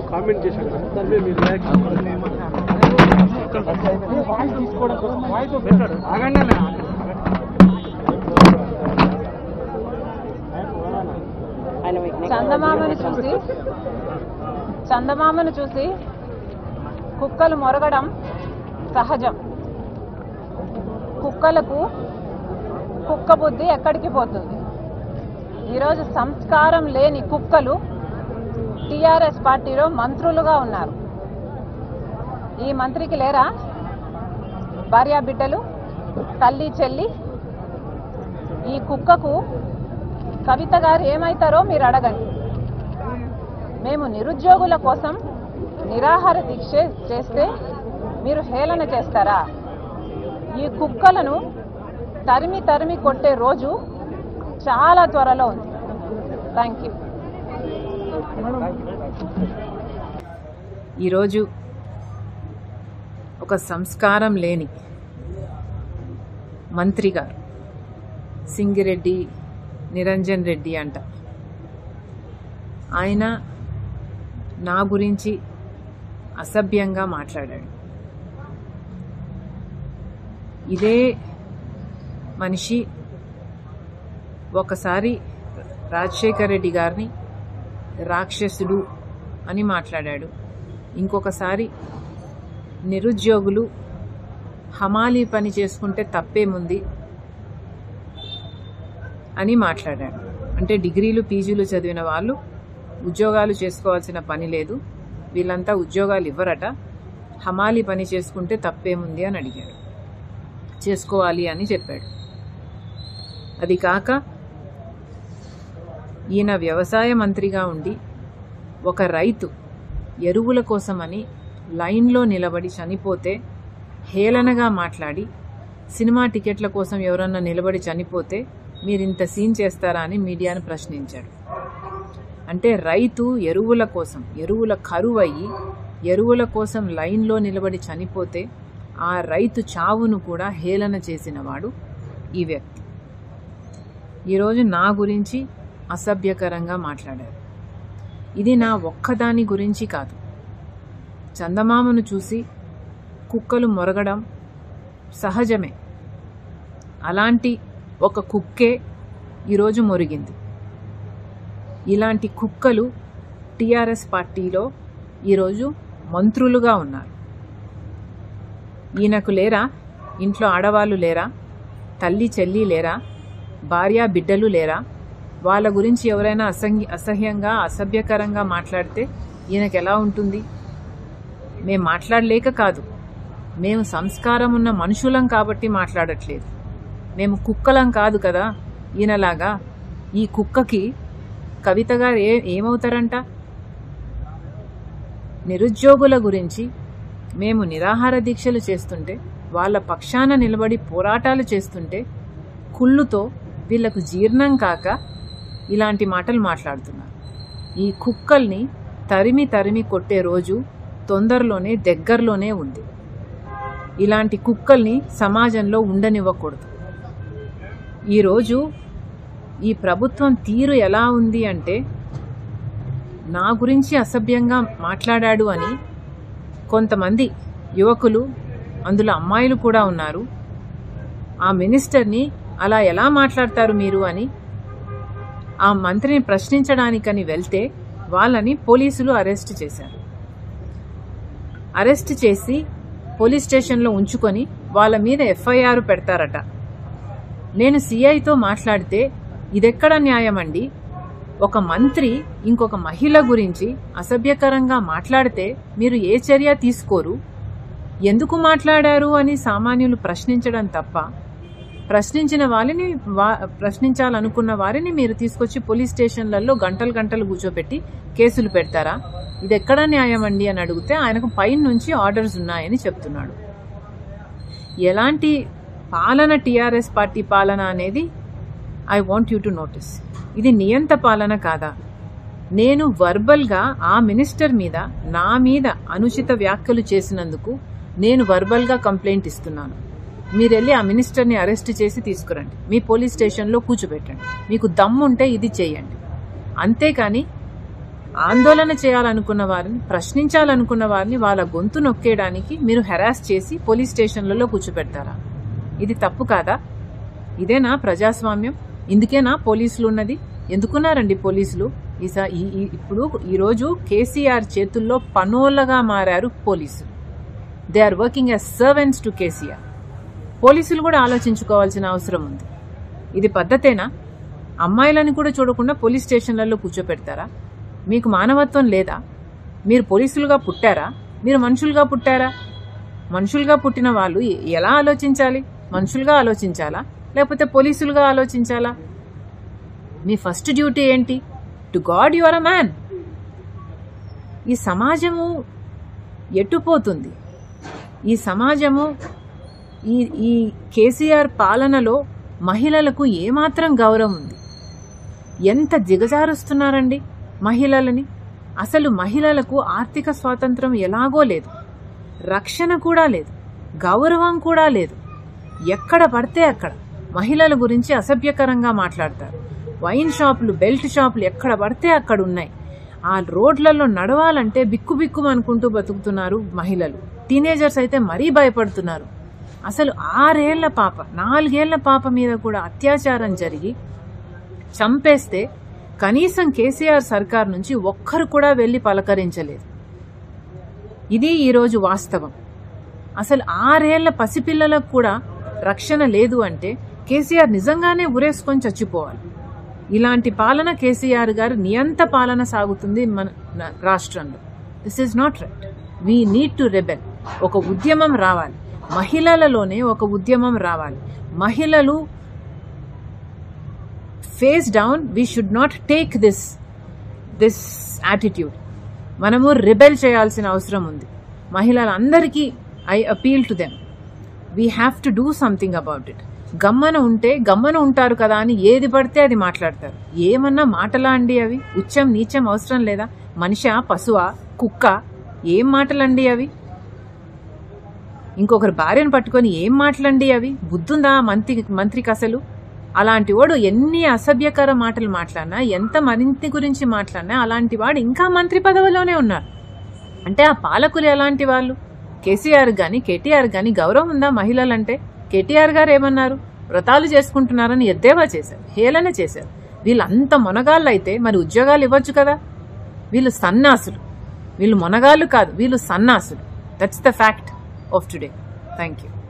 comment చేశారు కదా, దాని మీద మీరు రియాక్షన్ చందమామను చూసి చందమామను చూసి కుక్కలు మొరగడం సహజం కుక్కలకు కుక్క బుద్ధి ఎక్కడికి పోతుంది ఈరోజు సంస్కారం లేని కుక్కలు టీఆర్ఎస్ పార్టీలో మంత్రులుగా ఉన్నారు ఈ మంత్రికి లేరా భార్యా బిడ్డలు తల్లి చెల్లి ఈ కుక్కకు కవిత గారు ఏమైతారో మీరు అడగండి మేము నిరుద్యోగుల కోసం నిరాహార దీక్ష చేస్తే మీరు హేళన చేస్తారా ఈ కుక్కలను తరిమి తరిమి కొట్టే రోజు చాలా త్వరలో ఉంది థ్యాంక్ యూ ఈరోజు ఒక సంస్కారం లేని మంత్రి గారు సింగిరెడ్డి నిరంజన్ రెడ్డి అంట ఆయన నా గురించి అసభ్యంగా మాట్లాడాడు ఇదే మనిషి ఒకసారి రాజశేఖర్ రెడ్డి గారిని రాక్షసుడు అని మాట్లాడాడు ఇంకొకసారి నిరుద్యోగులు హమాలీ పని చేసుకుంటే తప్పేముంది అని మాట్లాడాడు అంటే డిగ్రీలు పీజీలు చదివిన వాళ్ళు ఉద్యోగాలు చేసుకోవాల్సిన పని లేదు వీళ్ళంతా ఉద్యోగాలు ఇవ్వరట హమాలీ పని చేసుకుంటే తప్పేముంది అని అడిగాడు చేసుకోవాలి అని చెప్పాడు అది కాక ఈయన వ్యవసాయ మంత్రిగా ఉండి ఒక రైతు ఎరువుల కోసమని లైన్లో నిలబడి చనిపోతే హేళనగా మాట్లాడి సినిమా టికెట్ల కోసం ఎవరన్నా నిలబడి చనిపోతే మీరు ఇంత సీన్ చేస్తారా అని మీడియాను ప్రశ్నించాడు అంటే రైతు ఎరువుల కోసం ఎరువుల కరువు అయ్యి ఎరువుల కోసం లైన్లో నిలబడి చనిపోతే ఆ రైతు చావును కూడా హేళన చేసినవాడు ఈ వ్యక్తి ఈరోజు నా గురించి అసభ్యకరంగా మాట్లాడారు ఇది నా ఒక్కదాని గురించి కాదు చందమామను చూసి కుక్కలు మొరగడం సహజమే అలాంటి ఒక కుక్కే ఈరోజు మొరిగింది ఇలాంటి కుక్కలు టీఆర్ఎస్ పార్టీలో ఈరోజు మంత్రులుగా ఉన్నారు ఈయనకు లేరా ఇంట్లో ఆడవాళ్ళు లేరా తల్లి చెల్లి లేరా భార్య బిడ్డలు లేరా వాళ్ళ గురించి ఎవరైనా అసంగి అసహ్యంగా అసభ్యకరంగా మాట్లాడితే ఈయనకు ఎలా ఉంటుంది మేము మాట్లాడలేక కాదు మేము సంస్కారం ఉన్న మనుషులం కాబట్టి మాట్లాడట్లేదు మేము కుక్కలం కాదు కదా ఈయనలాగా ఈ కుక్కకి కవిత గారు ఏ ఏమవుతారంట నిరుద్యోగుల గురించి మేము నిరాహార దీక్షలు చేస్తుంటే వాళ్ళ పక్షాన నిలబడి పోరాటాలు చేస్తుంటే కుళ్ళుతో వీళ్లకు జీర్ణం కాక ఇలాంటి మాటలు మాట్లాడుతున్నారు ఈ కుక్కల్ని తరిమి తరిమి కొట్టే రోజు తొందరలోనే దగ్గరలోనే ఉంది ఇలాంటి కుక్కల్ని సమాజంలో ఉండనివ్వకూడదు ఈరోజు ఈ ప్రభుత్వం తీరు ఎలా ఉంది అంటే నా గురించి అసభ్యంగా మాట్లాడాడు అని కొంతమంది యువకులు అందులో అమ్మాయిలు కూడా ఉన్నారు ఆ మినిస్టర్ని అలా ఎలా మాట్లాడతారు మీరు అని ఆ మంత్రిని ప్రశ్నించడానికని వెళ్తే వాళ్ళని పోలీసులు అరెస్ట్ చేశారు అరెస్ట్ చేసి పోలీస్ స్టేషన్లో ఉంచుకొని వాళ్ళ మీద ఎఫ్ఐఆర్ పెడతారట నేను సిఐతో మాట్లాడితే ఇదెక్కడ న్యాయం అండి ఒక మంత్రి ఇంకొక మహిళ గురించి అసభ్యకరంగా మాట్లాడితే మీరు ఏ చర్య తీసుకోరు ఎందుకు మాట్లాడారు అని సామాన్యులు ప్రశ్నించడం తప్ప ప్రశ్నించిన వారిని వా ప్రశ్నించాలనుకున్న వారిని మీరు తీసుకొచ్చి పోలీస్ స్టేషన్లలో గంటలు గంటలు కూర్చోబెట్టి కేసులు పెడతారా ఇది ఎక్కడ న్యాయం అండి అని అడిగితే ఆయనకు పైన నుంచి ఆర్డర్స్ ఉన్నాయని చెప్తున్నాడు ఎలాంటి పాలన టీఆర్ఎస్ పార్టీ పాలన అనేది I want you to notice ఇది నియంత పాలన కాదా నేను వర్బల్గా ఆ మినిస్టర్ మీద నా మీద అనుచిత వ్యాఖ్యలు చేసినందుకు నేను వర్బల్గా కంప్లైంట్ ఇస్తున్నాను మీరు వెళ్ళి ఆ మినిస్టర్ని అరెస్ట్ చేసి తీసుకురండి మీ పోలీస్ స్టేషన్లో కూర్చోబెట్టండి మీకు దమ్ముంటే ఇది చేయండి అంతేకాని ఆందోళన చేయాలనుకున్న వారిని ప్రశ్నించాలనుకున్న వారిని వాళ్ళ గొంతు నొక్కేయడానికి మీరు హెరాస్ చేసి పోలీస్ స్టేషన్లలో కూర్చోపెడతారా ఇది తప్పు కాదా ఇదేనా ప్రజాస్వామ్యం ఇందుకేనా పోలీసులు ఉన్నది ఎందుకున్నారండి పోలీసులు ఈసా- ఈ- ఈ- ఇప్పుడు ఈరోజు కేసీఆర్ చేతుల్లో పనోళ్ళగా మారారు పోలీసులు they are working as servants to KCR పోలీసులు కూడా ఆలోచించుకోవాల్సిన అవసరం ఉంది ఇది పద్ధతేనా అమ్మాయిలని కూడా చూడకుండా పోలీస్ స్టేషన్లలో కూర్చోపెడతారా మీకు మానవత్వం లేదా మీరు పోలీసులుగా పుట్టారా మీరు మనుషులుగా పుట్టారా మనుషులుగా పుట్టిన వాళ్ళు ఎ- ఎలా ఆలోచించాలి మనుషులుగా ఆలోచించాలా లేకపోతే పోలీసులుగా ఆలోచించాలా మీ ఫస్ట్ డ్యూటీ ఏంటి to God your uh man ఈ సమాజము ఎట్టుపోతుంది ఈ సమాజము ఈ ఈ కేసీఆర్ పాలనలో మహిళలకు ఏమాత్రం గౌరవం ఉంది ఎంత దిగజారుస్తున్నారండి మహిళలని అసలు మహిళలకు ఆర్థిక స్వాతంత్రం ఎలాగో లేదు రక్షణ కూడా లేదు గౌరవం కూడా లేదు ఎక్కడ పడితే అక్కడ మహిళల గురించి అసభ్యకరంగా మాట్లాడతారు వైన్ షాపులు బెల్ట్ షాపులు ఎక్కడ పడితే అక్కడ ఉన్నాయి ఆ రోడ్లలో నడవాలంటే బిక్కు బిక్కు అనుకుంటూ బతుకుతున్నారు మహిళలు టీనేజర్స్ అయితే మరీ భయపడుతున్నారు అసలు ఆరేళ్ల పాప నాలుగేళ్ల పాప మీద కూడా అత్యాచారం జరిగి చంపేస్తే కనీసం కేసీఆర్ సర్కార్ నుంచి ఒక్కరు కూడా వెళ్లి పలకరించలేదు ఇది ఈరోజు వాస్తవం అసలు ఆరేళ్ల పసిపిల్లలకు కూడా రక్షణ లేదు అంటే కేసీఆర్ నిజంగానే ఉరేసుకొని చచ్చిపోవాలి ఇలాంటి పాలన కేసీఆర్ గారు నియంత పాలన సాగుతుంది మన న- రాష్ట్రంలో this is not right we need to rebel ఒక ఉద్యమం రావాలి మహిళలలోనే ఒక ఉద్యమం రావాలి మహిళలు face down we should not take this this attitude మనము రిబెల్ చేయాల్సిన అవసరం ఉంది మహిళలందరికీ I appeal to them we have to do something about it గమ్మన ఉంటే గమ్మన ఉంటారు కదా అని ఏది పడితే అది మాట్లాడతారు ఏమన్నా మాటలా అండి అవి ఉచ్చం నీచం అవసరం లేదా మనిషా పశువా కుక్క ఏం మాటలండి అవి ఇంకొకరు భార్యను పట్టుకొని ఏం మాటలండి అవి బుద్ధుందా మంత్రి మంత్రికి అసలు అలాంటి వాడు ఎన్ని అసభ్యకర మాటలు మాట్లాడినా ఎంత మరింత గురించి మాట్లాడినా అలాంటి వాడు ఇంకా మంత్రి పదవిలోనే ఉన్నారు అంటే ఆ పాలకులు ఎలాంటి వాళ్ళు కేసీఆర్ గాని కేటీఆర్ గాని గౌరవం ఉందా మహిళలంటే కేటీఆర్ గారు ఏమన్నారు వ్రతాలు చేసుకుంటున్నారని ఎద్దేవా చేశారు హేళన చేశారు వీళ్ళు అంత మొనగాళ్ళు అయితే మరి ఉద్యోగాలు ఇవ్వచ్చు కదా వీళ్ళు సన్నాసులు వీళ్ళు మొనగాళ్ళు కాదు వీళ్ళు సన్నాసులు that's the fact of today thank you